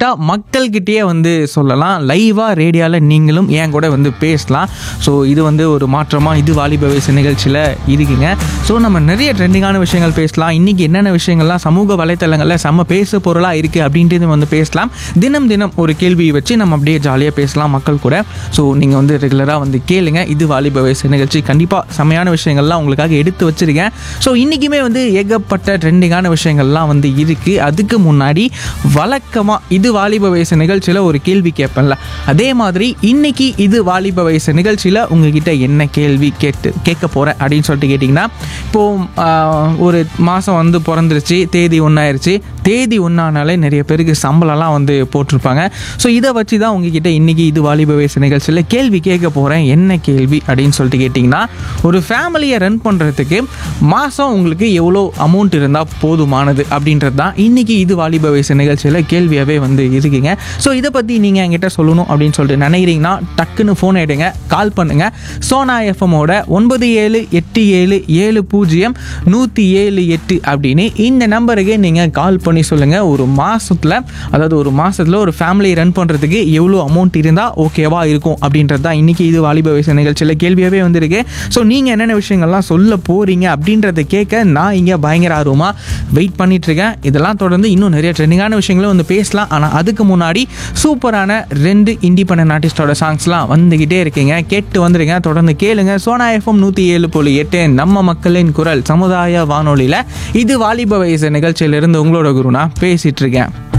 டைரெக்டாக மக்கள்கிட்டயே வந்து சொல்லலாம் லைவாக ரேடியோவில் நீங்களும் என் கூட வந்து பேசலாம் ஸோ இது வந்து ஒரு மாற்றமாக இது வாலிப வயசு நிகழ்ச்சியில் இருக்குங்க ஸோ நம்ம நிறைய ட்ரெண்டிங்கான விஷயங்கள் பேசலாம் இன்றைக்கி என்னென்ன விஷயங்கள்லாம் சமூக வலைத்தளங்களில் செம்ம பேசு பொருளாக இருக்குது அப்படின்றது வந்து பேசலாம் தினம் தினம் ஒரு கேள்வி வச்சு நம்ம அப்படியே ஜாலியாக பேசலாம் மக்கள் கூட ஸோ நீங்கள் வந்து ரெகுலராக வந்து கேளுங்க இது வாலிப வயசு நிகழ்ச்சி கண்டிப்பாக செமையான விஷயங்கள்லாம் உங்களுக்காக எடுத்து வச்சிருக்கேன் ஸோ இன்றைக்குமே வந்து ஏகப்பட்ட ட்ரெண்டிங்கான விஷயங்கள்லாம் வந்து இருக்குது அதுக்கு முன்னாடி வழக்கமாக இது வாலிப வயசு நிகழ்ச்சியில் ஒரு கேள்வி கேட்பேன்ல அதே மாதிரி இன்னைக்கு இது வாலிப வயசு நிகழ்ச்சியில் உங்ககிட்ட என்ன கேள்வி கேட்டு கேட்க போகிறேன் அப்படின்னு சொல்லிட்டு கேட்டிங்கன்னா இப்போது ஒரு மாதம் வந்து பிறந்துருச்சு தேதி ஒன்றாயிருச்சு தேதி ஒன்றானாலே நிறைய பேருக்கு சம்பளம்லாம் வந்து போட்டிருப்பாங்க ஸோ இதை வச்சு தான் உங்ககிட்ட இன்றைக்கி இது வாலிப வயசு நிகழ்ச்சியில் கேள்வி கேட்க போகிறேன் என்ன கேள்வி அப்படின்னு சொல்லிட்டு கேட்டிங்கன்னா ஒரு ஃபேமிலியை ரன் பண்ணுறதுக்கு மாதம் உங்களுக்கு எவ்வளோ அமௌண்ட் இருந்தால் போதுமானது அப்படின்றது தான் இன்றைக்கி இது வாலிப வயசு நிகழ்ச்சியில் கேள்வியாகவே வந்து இருக்குங்க ஸோ இதை பற்றி நீங்கள் என்கிட்ட சொல்லணும் அப்படின்னு சொல்லிட்டு நினைக்கிறீங்கன்னா டக்குன்னு ஃபோன் எடுங்க கால் பண்ணுங்கள் சோனா எஃப்எம்மோட ஒன்பது ஏழு எட்டு ஏழு ஏழு பூஜ்ஜியம் நூற்றி ஏழு எட்டு அப்படின்னு இந்த நம்பருக்கு நீங்கள் கால் பண்ணி சொல்லுங்கள் ஒரு மாதத்தில் அதாவது ஒரு மாதத்தில் ஒரு ஃபேமிலி ரன் பண்ணுறதுக்கு எவ்வளோ அமௌண்ட் இருந்தால் ஓகேவா இருக்கும் அப்படின்றது தான் இன்றைக்கி இது வாலிப வயசு நிகழ்ச்சியில் கேள்வியாகவே வந்திருக்கு ஸோ நீங்கள் என்னென்ன விஷயங்கள்லாம் சொல்ல போகிறீங்க அப்படின்றத கேட்க நான் இங்கே பயங்கர ஆர்வமாக வெயிட் பண்ணிகிட்ருக்கேன் இதெல்லாம் தொடர்ந்து இன்னும் நிறைய ட்ரெண்டிங்கான விஷயங்களும் வந்து பேசலாம் ஆனால் அதுக்கு முன்னாடி சூப்பரான ரெண்டு இண்டிபெண்டன்ட் ஆர்டிஸ்டோட சாங்ஸ்லாம் வந்துக்கிட்டே இருக்கீங்க கேட்டு வந்துருங்க தொடர்ந்து கேளுங்க சோனா எஃப்எம் நூற்றி ஏழு புள்ளி எட்டு நம்ம மக்களின் குரல் சமுதாய வானொலியில் இது வாலிப வயசு நிகழ்ச்சியிலிருந்து உங்களோட குருனா பேசிகிட்டு இருக்கேன்